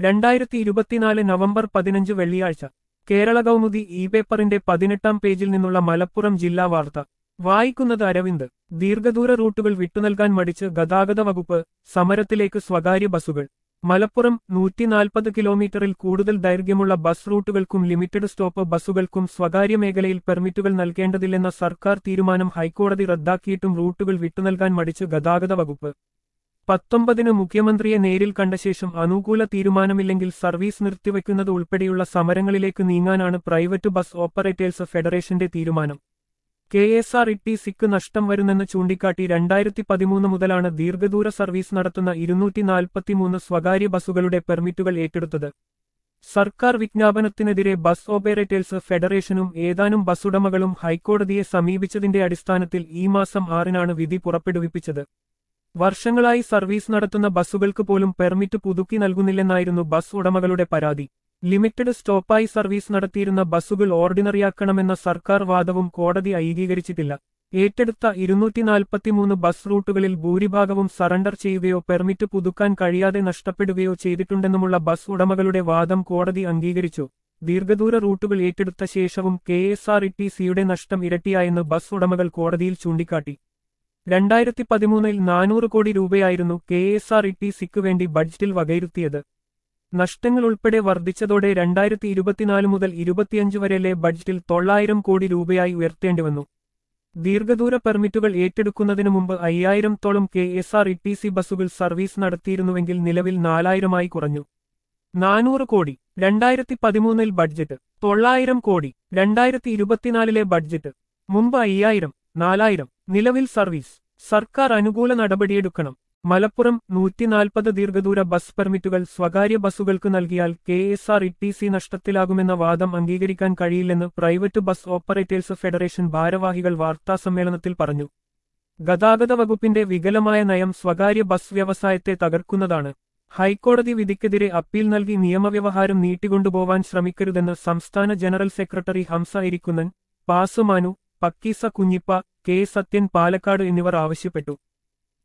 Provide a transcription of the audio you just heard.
രണ്ടായിരത്തി ഇരുപത്തിനാല് നവംബർ പതിനഞ്ച് വെള്ളിയാഴ്ച കേരള കൗമുദി ഇ പേപ്പറിന്റെ പതിനെട്ടാം പേജിൽ നിന്നുള്ള മലപ്പുറം ജില്ലാ വാർത്ത വായിക്കുന്നത് അരവിന്ദ് ദീർഘദൂര റൂട്ടുകൾ വിട്ടുനൽകാൻ മടിച്ച് ഗതാഗത വകുപ്പ് സമരത്തിലേക്ക് സ്വകാര്യ ബസ്സുകൾ മലപ്പുറം നൂറ്റിനാൽപ്പത് കിലോമീറ്ററിൽ കൂടുതൽ ദൈർഘ്യമുള്ള ബസ് റൂട്ടുകൾക്കും ലിമിറ്റഡ് സ്റ്റോപ്പ് ബസ്സുകൾക്കും സ്വകാര്യ മേഖലയിൽ പെർമിറ്റുകൾ നൽകേണ്ടതില്ലെന്ന സർക്കാർ തീരുമാനം ഹൈക്കോടതി റദ്ദാക്കിയിട്ടും റൂട്ടുകൾ വിട്ടുനൽകാൻ മടിച്ച് ഗതാഗത വകുപ്പ് പത്തൊമ്പതിന് മുഖ്യമന്ത്രിയെ നേരിൽ കണ്ട ശേഷം അനുകൂല തീരുമാനമില്ലെങ്കിൽ സർവീസ് നിർത്തിവെക്കുന്നത് ഉൾപ്പെടെയുള്ള സമരങ്ങളിലേക്ക് നീങ്ങാനാണ് പ്രൈവറ്റ് ബസ് ഓപ്പറേറ്റേഴ്സ് ഫെഡറേഷന്റെ തീരുമാനം കെ എസ് ആർ ഇ ടി സിക്ക് നഷ്ടം വരുന്നെന്ന് ചൂണ്ടിക്കാട്ടി രണ്ടായിരത്തി പതിമൂന്ന് മുതലാണ് ദീർഘദൂര സർവീസ് നടത്തുന്ന ഇരുന്നൂറ്റി നാൽപ്പത്തിമൂന്ന് സ്വകാര്യ ബസ്സുകളുടെ പെർമിറ്റുകൾ ഏറ്റെടുത്തത് സർക്കാർ വിജ്ഞാപനത്തിനെതിരെ ബസ് ഓപ്പറേറ്റേഴ്സ് ഫെഡറേഷനും ഏതാനും ബസ്സുടമകളും ഹൈക്കോടതിയെ സമീപിച്ചതിന്റെ അടിസ്ഥാനത്തിൽ ഈ മാസം ആറിനാണ് വിധി പുറപ്പെടുവിപ്പിച്ചത് വർഷങ്ങളായി സർവീസ് നടത്തുന്ന ബസ്സുകൾക്ക് പോലും പെർമിറ്റ് പുതുക്കി നൽകുന്നില്ലെന്നായിരുന്നു ബസ് ഉടമകളുടെ പരാതി ലിമിറ്റഡ് സ്റ്റോപ്പായി സർവീസ് നടത്തിയിരുന്ന ബസ്സുകൾ ഓർഡിനറിയാക്കണമെന്ന സർക്കാർ വാദവും കോടതി അംഗീകരിച്ചിട്ടില്ല ഏറ്റെടുത്ത ഇരുന്നൂറ്റി നാൽപ്പത്തിമൂന്ന് ബസ് റൂട്ടുകളിൽ ഭൂരിഭാഗവും സറണ്ടർ ചെയ്യുകയോ പെർമിറ്റ് പുതുക്കാൻ കഴിയാതെ നഷ്ടപ്പെടുകയോ ചെയ്തിട്ടുണ്ടെന്നുമുള്ള ബസ് ഉടമകളുടെ വാദം കോടതി അംഗീകരിച്ചു ദീർഘദൂര റൂട്ടുകൾ ഏറ്റെടുത്ത ശേഷവും കെ എസ് ആർ ഇ ടി സിയുടെ നഷ്ടം ഇരട്ടിയായെന്ന് ബസ് ഉടമകൾ കോടതിയിൽ ചൂണ്ടിക്കാട്ടി രണ്ടായിരത്തി പതിമൂന്നിൽ നാനൂറ് കോടി രൂപയായിരുന്നു കെ എസ് ആർ ഇ ടി സിക്ക് വേണ്ടി ബഡ്ജറ്റിൽ വകയിരുത്തിയത് നഷ്ടങ്ങൾ ഉൾപ്പെടെ വർദ്ധിച്ചതോടെ രണ്ടായിരത്തി ഇരുപത്തിനാല് മുതൽ ഇരുപത്തിയഞ്ച് വരെയിലെ ബഡ്ജറ്റിൽ തൊള്ളായിരം കോടി രൂപയായി ഉയർത്തേണ്ടിവന്നു ദീർഘദൂര പെർമിറ്റുകൾ ഏറ്റെടുക്കുന്നതിനു മുമ്പ് അയ്യായിരത്തോളം K S R T C സി ബസ്സുകൾ സർവീസ് നടത്തിയിരുന്നുവെങ്കിൽ നിലവിൽ നാലായിരമായി കുറഞ്ഞു നാനൂറ് കോടി രണ്ടായിരത്തി പതിമൂന്നിൽ ബഡ്ജറ്റ് തൊള്ളായിരം കോടി രണ്ടായിരത്തി ഇരുപത്തിനാലിലെ ബഡ്ജറ്റ് മുമ്പ് അയ്യായിരം നാലായിരം നിലവിൽ സർവീസ് സർക്കാർ അനുകൂല നടപടിയെടുക്കണം മലപ്പുറം നൂറ്റിനാൽപ്പത് ദീർഘദൂര ബസ് പെർമിറ്റുകൾ സ്വകാര്യ ബസ്സുകൾക്ക് നൽകിയാൽ K S R T C സി നഷ്ടത്തിലാകുമെന്ന വാദം അംഗീകരിക്കാൻ കഴിയില്ലെന്ന് പ്രൈവറ്റ് ബസ് ഓപ്പറേറ്റേഴ്സ് ഫെഡറേഷൻ ഭാരവാഹികൾ വാർത്താസമ്മേളനത്തിൽ പറഞ്ഞു ഗതാഗത വകുപ്പിന്റെ വികലമായ നയം സ്വകാര്യ ബസ് വ്യവസായത്തെ തകർക്കുന്നതാണ് ഹൈക്കോടതി വിധിക്കെതിരെ അപ്പീൽ നൽകി നിയമവ്യവഹാരം നീട്ടിക്കൊണ്ടുപോവാൻ ശ്രമിക്കരുതെന്ന് സംസ്ഥാന ജനറൽ സെക്രട്ടറി ഹംസ ഇരിക്കുന്നൻ പാസുമാനു പക്കീസ കുഞ്ഞിപ്പ കെ സത്യൻ പാലക്കാട് എന്നിവർ ആവശ്യപ്പെട്ടു